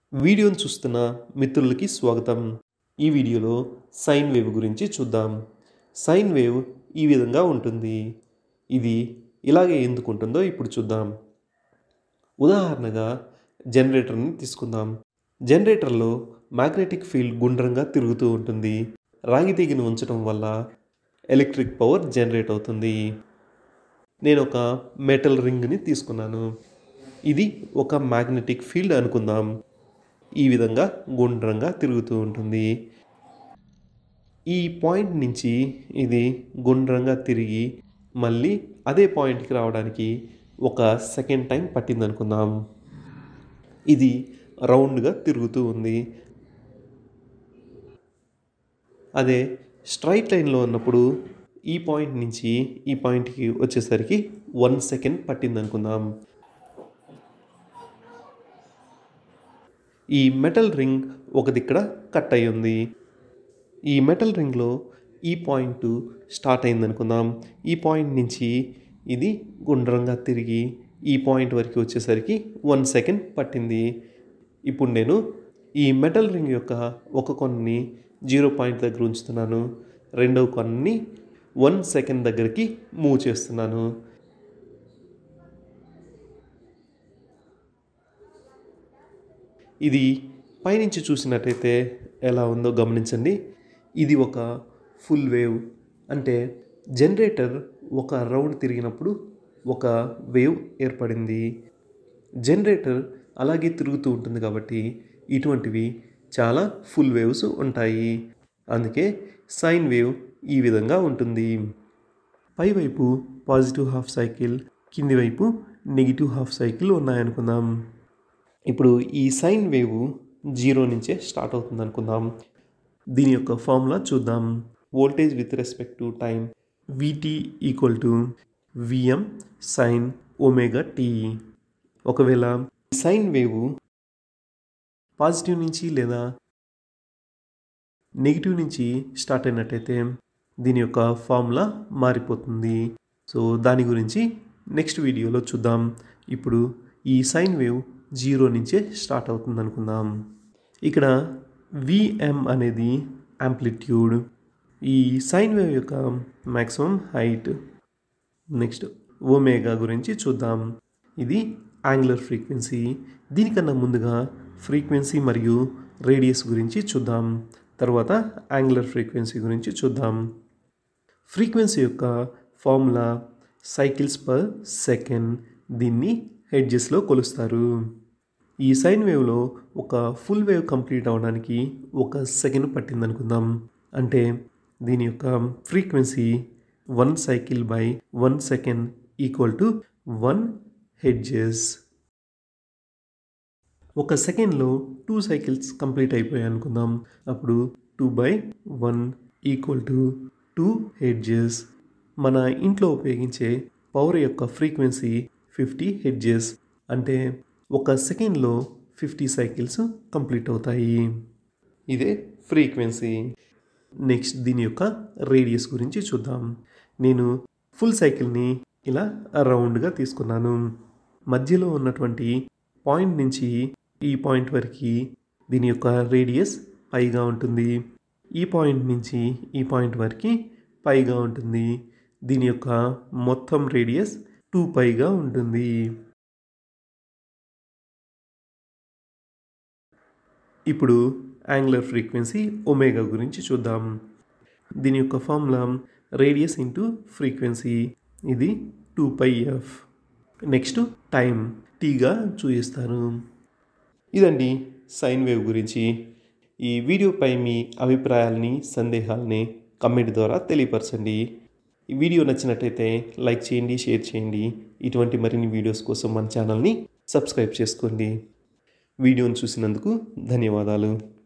వీడియోను చూస్తున్న మిత్రులకి స్వాగతం ఈ వీడియోలో సైన్ వేవ్ గురించి చూద్దాం సైన్ వేవ్ ఈ విధంగా ఉంటుంది ఇది ఇలాగే ఎందుకు ఉంటుందో ఇప్పుడు చూద్దాం ఉదాహరణగా జనరేటర్ని తీసుకుందాం జనరేటర్లో మ్యాగ్నెటిక్ ఫీల్డ్ గుండ్రంగా తిరుగుతూ ఉంటుంది రాగి తీగను ఉంచడం వల్ల ఎలక్ట్రిక్ పవర్ జనరేట్ అవుతుంది నేను ఒక మెటల్ రింగ్ని తీసుకున్నాను ఇది ఒక మ్యాగ్నెటిక్ ఫీల్డ్ అనుకుందాం ఈ విధంగా గుండ్రంగా తిరుగుతూ ఉంటుంది ఈ పాయింట్ నుంచి ఇది గుండ్రంగా తిరిగి మళ్ళీ అదే పాయింట్కి రావడానికి ఒక సెకండ్ టైం పట్టింది అనుకుందాం ఇది రౌండ్గా తిరుగుతూ ఉంది అదే స్ట్రైట్ లైన్లో ఉన్నప్పుడు ఈ పాయింట్ నుంచి ఈ పాయింట్కి వచ్చేసరికి వన్ సెకండ్ పట్టింది అనుకుందాం ఈ మెటల్ రింగ్ ఒకది ఇక్కడ కట్ అయి ఉంది ఈ మెటల్ రింగ్లో ఈ పాయింట్ స్టార్ట్ అయింది అనుకుందాం ఈ పాయింట్ నుంచి ఇది గుండ్రంగా తిరిగి ఈ పాయింట్ వరకు వచ్చేసరికి వన్ సెకండ్ పట్టింది ఇప్పుడు నేను ఈ మెటల్ రింగ్ యొక్క ఒక కొన్ని జీరో పాయింట్ దగ్గర ఉంచుతున్నాను రెండవ కొన్ని వన్ సెకండ్ దగ్గరికి మూవ్ చేస్తున్నాను ఇది పైనుంచి చూసినట్టయితే ఎలా ఉందో గమనించండి ఇది ఒక ఫుల్ వేవ్ అంటే జనరేటర్ ఒక రౌండ్ తిరిగినప్పుడు ఒక వేవ్ ఏర్పడింది జనరేటర్ అలాగే తిరుగుతూ ఉంటుంది కాబట్టి ఇటువంటివి చాలా ఫుల్ వేవ్స్ ఉంటాయి అందుకే సైన్ వేవ్ ఈ విధంగా ఉంటుంది పైవైపు పాజిటివ్ హాఫ్ సైకిల్ కింది వైపు నెగిటివ్ హాఫ్ సైకిల్ ఉన్నాయనుకుందాం ఇప్పుడు ఈ సైన్ వేవ్ జీరో నుంచే స్టార్ట్ అవుతుంది అనుకుందాం దీని యొక్క ఫార్ములా చూద్దాం voltage with respect to time VT equal to VM sine omega T ఒకవేళ సైన్ వేవ్ పాజిటివ్ నుంచి లేదా నెగిటివ్ నుంచి స్టార్ట్ అయినట్టయితే దీని యొక్క ఫార్ములా మారిపోతుంది సో దాని గురించి నెక్స్ట్ వీడియోలో చూద్దాం ఇప్పుడు ఈ సైన్ వేవ్ జీరో నుంచే స్టార్ట్ అవుతుంది అనుకుందాం ఇక్కడ విఎం అనేది యాంప్లిట్యూడ్ ఈ సైన్ వేవ్ యొక్క మ్యాక్సిమం హైట్ నెక్స్ట్ ఓమేగా గురించి చూద్దాం ఇది యాంగులర్ ఫ్రీక్వెన్సీ దీనికన్నా ముందుగా ఫ్రీక్వెన్సీ మరియు రేడియస్ గురించి చూద్దాం తర్వాత యాంగులర్ ఫ్రీక్వెన్సీ గురించి చూద్దాం ఫ్రీక్వెన్సీ యొక్క ఫార్ములా సైకిల్స్ పర్ సెకండ్ దీన్ని హెడ్జెస్లో కొలుస్తారు ఈ సైన్ వేవ్లో ఒక ఫుల్ వేవ్ కంప్లీట్ అవడానికి ఒక సెకండ్ పట్టింది అనుకుందాం అంటే దీని యొక్క frequency one cycle by one second equal to one hertz ఒక సెకండ్లో టూ సైకిల్స్ కంప్లీట్ అయిపోయాయి అనుకుందాం అప్పుడు two by one equal to two hertz మన ఇంట్లో ఉపయోగించే పవర్ యొక్క ఫ్రీక్వెన్సీ ఫిఫ్టీ హెడ్జెస్ అంటే ఒక సెకండ్లో ఫిఫ్టీ సైకిల్స్ కంప్లీట్ అవుతాయి ఇదే ఫ్రీక్వెన్సీ నెక్స్ట్ దీని యొక్క రేడియస్ గురించి చూద్దాం నేను ఫుల్ సైకిల్ని ఇలా రౌండ్గా తీసుకున్నాను మధ్యలో ఉన్నటువంటి పాయింట్ నుంచి ఈ పాయింట్ వరకు దీని యొక్క రేడియస్ పైగా ఉంటుంది ఈ పాయింట్ నుంచి ఈ పాయింట్ వరకు పైగా ఉంటుంది దీని యొక్క మొత్తం రేడియస్ టూ పైగా ఉంటుంది ఇప్పుడు యాంగులర్ ఫ్రీక్వెన్సీ ఒమేగా గురించి చూద్దాం దీని యొక్క ఫార్ములా రేడియస్ ఇంటూ ఫ్రీక్వెన్సీ ఇది two pi F next time టీగా చూపిస్తాను ఇదండి సైన్ వేవ్ గురించి ఈ వీడియోపై మీ అభిప్రాయాలని సందేహాలని కమెంట్ ద్వారా తెలియపరచండి ఈ వీడియో నచ్చినట్టయితే లైక్ చేయండి షేర్ చేయండి ఇటువంటి మరిన్ని వీడియోస్ కోసం మన ఛానల్ని సబ్స్క్రైబ్ చేసుకోండి వీడియోను చూసినందుకు ధన్యవాదాలు